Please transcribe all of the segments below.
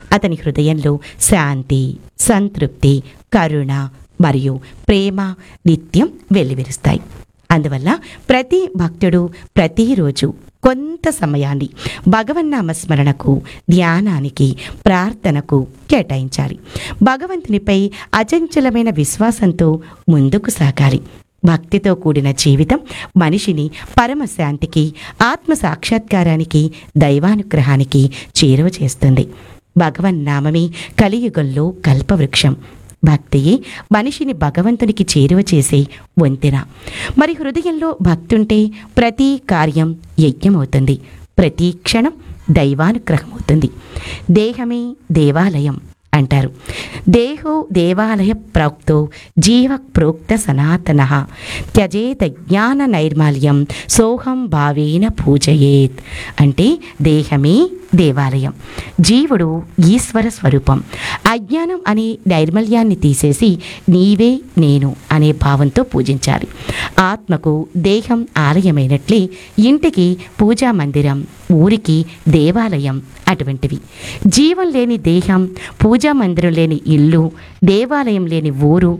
అతని హృదయంలో శాంతి సంతృప్తి కరుణ మరియు ప్రేమ నిత్యం వెల్లివిరుస్తాయి అందువల్ల ప్రతి భక్తుడు ప్రతిరోజు కొంత సమయాన్ని భగవన్నామ స్మరణకు ధ్యానానికి ప్రార్థనకు కేటాయించాలి భగవంతునిపై అచంచలమైన విశ్వాసంతో ముందుకు సాగాలి భక్తితో కూడిన జీవితం మనిషిని పరమశాంతికి ఆత్మ సాక్షాత్కారానికి దైవానుగ్రహానికి చేరువ చేస్తుంది భగవన్నామమే కలియుగంలో కల్పవృక్షం భక్తియే మనిషిని భగవంతునికి చేరువ చేసే వంతెన మరి హృదయంలో భక్తుంటే ప్రతి కార్యం యజ్ఞమవుతుంది ప్రతి క్షణం దైవానుగ్రహం అవుతుంది దేహమే దేవాలయం అంటారు దేహో దేవాలయ ప్రోక్తో జీవ ప్రోక్త సనాతన త్యజేత జ్ఞాన నైర్మాల్యం సోహం భావేన పూజయేత్ అంటే దేహమే దేవాలయం జీవుడు ఈశ్వర స్వరూపం అజ్ఞానం అనే నైర్మల్యాన్ని తీసేసి నీవే నేను అనే భావంతో పూజించాలి ఆత్మకు దేహం ఆలయమైనట్లే ఇంటికి పూజా మందిరం ఊరికి దేవాలయం అటువంటివి జీవం లేని దేహం పూజా మందిరం లేని ఇల్లు దేవాలయం లేని ఊరు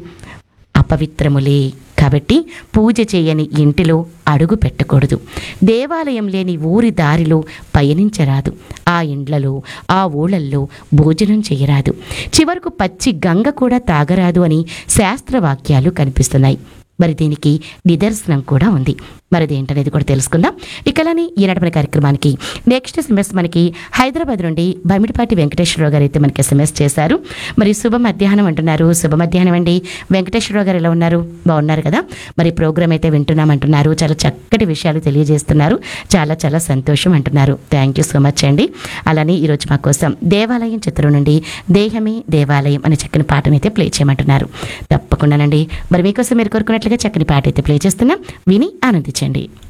అపవిత్రములే కాబట్టి పూజ చేయని ఇంటిలో అడుగు పెట్టకూడదు దేవాలయం లేని ఊరి దారిలో పయనించరాదు ఆ ఇండ్లలో ఆ ఊళ్ళల్లో భోజనం చేయరాదు చివరకు పచ్చి గంగ కూడా తాగరాదు అని శాస్త్రవాక్యాలు కనిపిస్తున్నాయి మరి దీనికి నిదర్శనం కూడా ఉంది మరి అదేంటనేది కూడా తెలుసుకుందాం ఇకలని ఈనాటి మన కార్యక్రమానికి నెక్స్ట్ ఎస్ఎంఎస్ మనకి హైదరాబాద్ నుండి బమిడిపాటి వెంకటేశ్వరరావు గారు అయితే మనకి ఎస్ఎంఎస్ చేశారు మరి శుభ మధ్యాహ్నం అంటున్నారు శుభ మధ్యాహ్నం అండి వెంకటేశ్వరరావు గారు ఎలా ఉన్నారు బాగున్నారు కదా మరి ప్రోగ్రామ్ అయితే వింటున్నాం అంటున్నారు చాలా చక్కటి విషయాలు తెలియజేస్తున్నారు చాలా చాలా సంతోషం అంటున్నారు థ్యాంక్ యూ సో మచ్ అండి అలానే ఈరోజు మా కోసం దేవాలయం చిత్రం నుండి దేహమే దేవాలయం అనే చక్కని పాటను అయితే ప్లే చేయమంటున్నారు తప్పకుండానండి మరి మీకోసం మీరు కోరుకున్నట్లుగా చక్కని పాట అయితే ప్లే చేస్తున్నాం విని ఆనందించండి